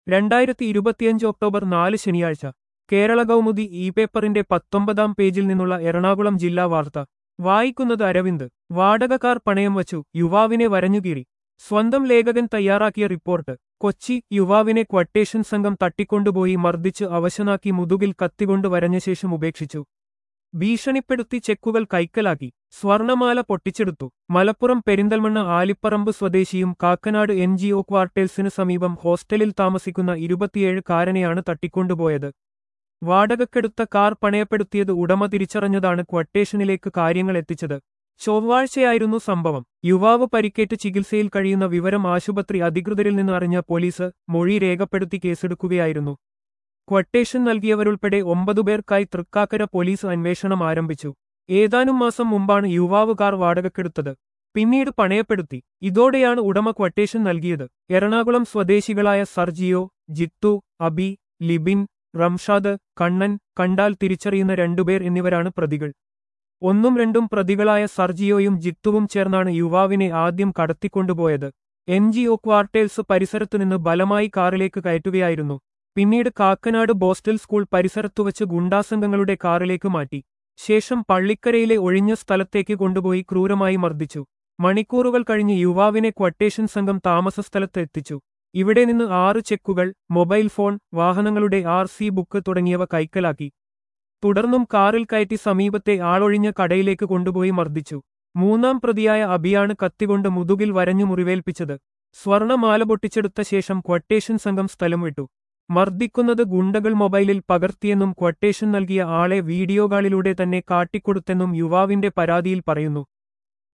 രണ്ടായിരത്തി ഇരുപത്തിയഞ്ച് ഒക്ടോബർ നാല് ശനിയാഴ്ച കേരള കൗമുദി ഇ പേപ്പറിന്റെ പത്തൊമ്പതാം പേജിൽ നിന്നുള്ള എറണാകുളം ജില്ലാ വാർത്ത വായിക്കുന്നത് അരവിന്ദ് വാടകക്കാർ പണയം വച്ചു യുവാവിനെ വരഞ്ഞുകീറി സ്വന്തം ലേഖകൻ തയ്യാറാക്കിയ റിപ്പോർട്ട് കൊച്ചി യുവാവിനെ ക്വട്ടേഷൻ സംഘം തട്ടിക്കൊണ്ടുപോയി മർദ്ദിച്ച് അവശനാക്കി മുതുകിൽ കത്തികൊണ്ട് വരഞ്ഞ ശേഷം ഉപേക്ഷിച്ചു ഭീഷണിപ്പെടുത്തി ചെക്കുകൾ കൈക്കലാക്കി സ്വർണമാല പൊട്ടിച്ചെടുത്തു മലപ്പുറം പെരിന്തൽമണ്ണ ആലിപ്പറമ്പ് സ്വദേശിയും കാക്കനാട് എൻ ജി ഒ ക്വാർട്ടേഴ്സിന് സമീപം ഹോസ്റ്റലിൽ താമസിക്കുന്ന ഇരുപത്തിയേഴ് കാരനെയാണ് തട്ടിക്കൊണ്ടുപോയത് വാടകക്കെടുത്ത കാർ പണയപ്പെടുത്തിയത് ഉടമ തിരിച്ചറിഞ്ഞതാണ് ക്വട്ടേഷനിലേക്ക് കാര്യങ്ങൾ എത്തിച്ചത് ചൊവ്വാഴ്ചയായിരുന്നു സംഭവം യുവാവ് പരിക്കേറ്റ് ചികിത്സയിൽ കഴിയുന്ന വിവരം ആശുപത്രി അധികൃതരിൽ നിന്ന് അറിഞ്ഞ പോലീസ് മൊഴി രേഖപ്പെടുത്തി കേസെടുക്കുകയായിരുന്നു ക്വട്ടേഷൻ നൽകിയവരുൾപ്പെടെ ഒമ്പതുപേർക്കായി തൃക്കാക്കര പോലീസ് അന്വേഷണം ആരംഭിച്ചു ഏതാനും മാസം മുമ്പാണ് യുവാവ് കാർ വാടകക്കെടുത്തത് പിന്നീട് പണയപ്പെടുത്തി ഇതോടെയാണ് ഉടമ ക്വട്ടേഷൻ നൽകിയത് എറണാകുളം സ്വദേശികളായ സർജിയോ ജിത്തു അബി ലിബിൻ റംഷാദ് കണ്ണൻ കണ്ടാൽ തിരിച്ചറിയുന്ന രണ്ടുപേർ എന്നിവരാണ് പ്രതികൾ ഒന്നും രണ്ടും പ്രതികളായ സർജിയോയും ജിത്തുവും ചേർന്നാണ് യുവാവിനെ ആദ്യം കടത്തിക്കൊണ്ടുപോയത് എൻ ജി ഒ ക്വാർട്ടേഴ്സ് പരിസരത്തുനിന്ന് ബലമായി കാറിലേക്ക് കയറ്റുകയായിരുന്നു പിന്നീട് കാക്കനാട് ബോസ്റ്റൽ സ്കൂൾ പരിസരത്തുവച്ച് ഗുണ്ടാസംഘങ്ങളുടെ കാറിലേക്ക് മാറ്റി ശേഷം പള്ളിക്കരയിലെ ഒഴിഞ്ഞ സ്ഥലത്തേക്ക് കൊണ്ടുപോയി ക്രൂരമായി മർദ്ദിച്ചു മണിക്കൂറുകൾ കഴിഞ്ഞ് യുവാവിനെ ക്വട്ടേഷൻ സംഘം താമസസ്ഥലത്ത് എത്തിച്ചു ഇവിടെ നിന്ന് ആറ് ചെക്കുകൾ മൊബൈൽ ഫോൺ വാഹനങ്ങളുടെ ആർ സി ബുക്ക് തുടങ്ങിയവ കൈക്കലാക്കി തുടർന്നും കാറിൽ കയറ്റി സമീപത്തെ ആളൊഴിഞ്ഞ കടയിലേക്ക് കൊണ്ടുപോയി മർദ്ദിച്ചു മൂന്നാം പ്രതിയായ അബിയാണ് കത്തികൊണ്ട് മുതുകിൽ വരഞ്ഞു മുറിവേൽപ്പിച്ചത് സ്വർണമാല പൊട്ടിച്ചെടുത്ത ശേഷം ക്വട്ടേഷൻ സംഘം സ്ഥലം വിട്ടു മർദ്ദിക്കുന്നത് ഗുണ്ടകൾ മൊബൈലിൽ പകർത്തിയെന്നും ക്വട്ടേഷൻ നൽകിയ ആളെ വീഡിയോകളിലൂടെ തന്നെ കാട്ടിക്കൊടുത്തെന്നും യുവാവിന്റെ പരാതിയിൽ പറയുന്നു